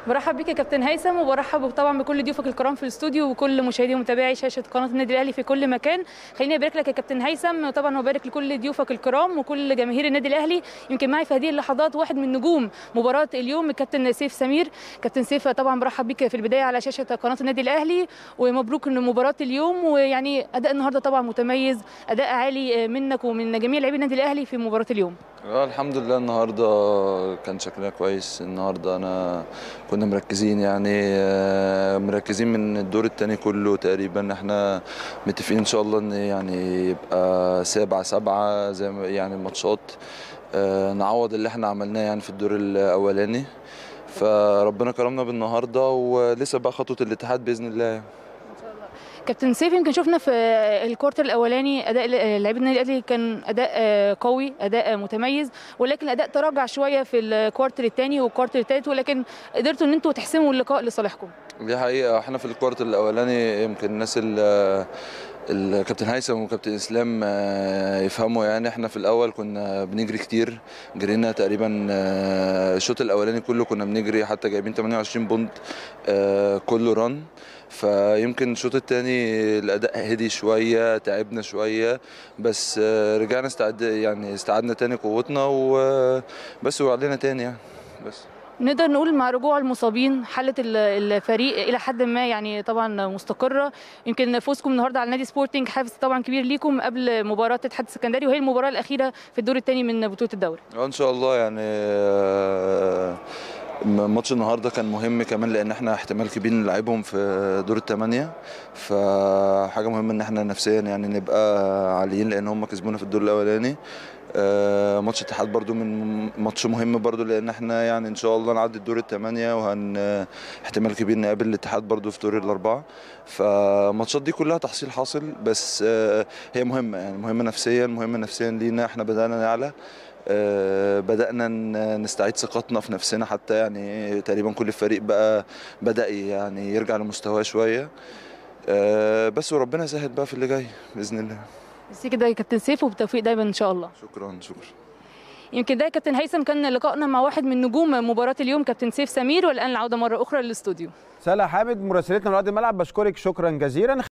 برحب بيك يا كابتن هيثم وبرحب طبعا بكل ضيوفك الكرام في الاستوديو وكل مشاهدي ومتابعي شاشه قناه النادي الاهلي في كل مكان خليني ابارك لك يا كابتن هيثم وطبعا وبارك لكل ضيوفك الكرام وكل جماهير النادي الاهلي يمكن معي في هذه اللحظات واحد من نجوم مباراه اليوم الكابتن سيف سمير كابتن سيف طبعا برحب بيك في البدايه على شاشه قناه النادي الاهلي ومبروك ان مباراه اليوم ويعني اداء النهارده طبعا متميز اداء عالي منك ومن جميع لاعبي النادي الاهلي في مباراه اليوم اه الحمد لله النهارده كان شكلنا كويس النهارده انا كنا مركزين يعني آه، مركزين من الدور الثاني كله تقريبا احنا متفقين ان شاء الله ان يعني يبقى سبعة سبعة زي ما يعني الماتشات آه، نعوض اللي احنا عملناه يعني في الدور الاولاني فربنا كرمنا بالنهارده ولسه بقى خطوه الاتحاد باذن الله كابتن سيف يمكن شفنا في الكورتر الاولاني اداء لاعبي النادي الاهلي كان اداء قوي اداء متميز ولكن الاداء تراجع شويه في الكوارتر الثاني والكوارتر الثالث ولكن قدرتوا ان انتوا تحسموا اللقاء لصالحكم دي حقيقة احنا في الكوارت الأولاني يمكن الناس ال- الكابتن هيثم وكابتن اسلام آه، يفهموا يعني احنا في الاول كنا بنجري كتير جرينا تقريبا آه، الشوط الاولاني كله كنا بنجري حتى جايبين 28 بونت آه، كله رن فيمكن الشوط الثاني الاداء هدي شويه تعبنا شويه بس آه، رجعنا استعد يعني استعدنا تاني قوتنا وبس وعلينا تاني يعني بس نقدر نقول مع رجوع المصابين حاله ال- الفريق الى حد ما يعني طبعا مستقره يمكن فوزكم النهارده على نادي سبورتنج حافز طبعا كبير ليكم قبل مباراه الاتحاد السكندري وهي المباراه الاخيره في الدور الثاني من بطوله الدوري اه ان شاء الله يعني آه، ماتش النهارده كان مهم كمان لان احنا احتمال كبير نلعبهم في دور الثمانيه فحاجه مهمه ان احنا نفسيا يعني نبقى عاليين لان هم كسبونا في الدور الاولاني آه، ماتش الاتحاد برضو من ماتش مهم برضو لان احنا يعني ان شاء الله نعدي الدور الثمانيه وهن احتمال كبير نقابل الاتحاد برضو في دور الاربعه فالماتشات دي كلها تحصيل حاصل بس آه، هي مهمه يعني مهمه نفسيا مهمه نفسيا لينا احنا بدانا نعلى آه، بدأنا ن- نستعيد ثقتنا في نفسنا حتى يعني تقريبا كل الفريق بقى بدأ يعني يرجع لمستواه شوية آه، بس وربنا يسهل بقى في اللي جاي بإذن الله بس كده يا كابتن سيف وبالتوفيق دايما ان شاء الله شكرا شكرا يمكن ده يا كابتن هيثم كان لقائنا مع واحد من نجوم مباراه اليوم كابتن سيف سمير والان العوده مره اخرى للاستوديو سلا حامد مراسلتنا من ارض الملعب بشكرك شكرا جزيلا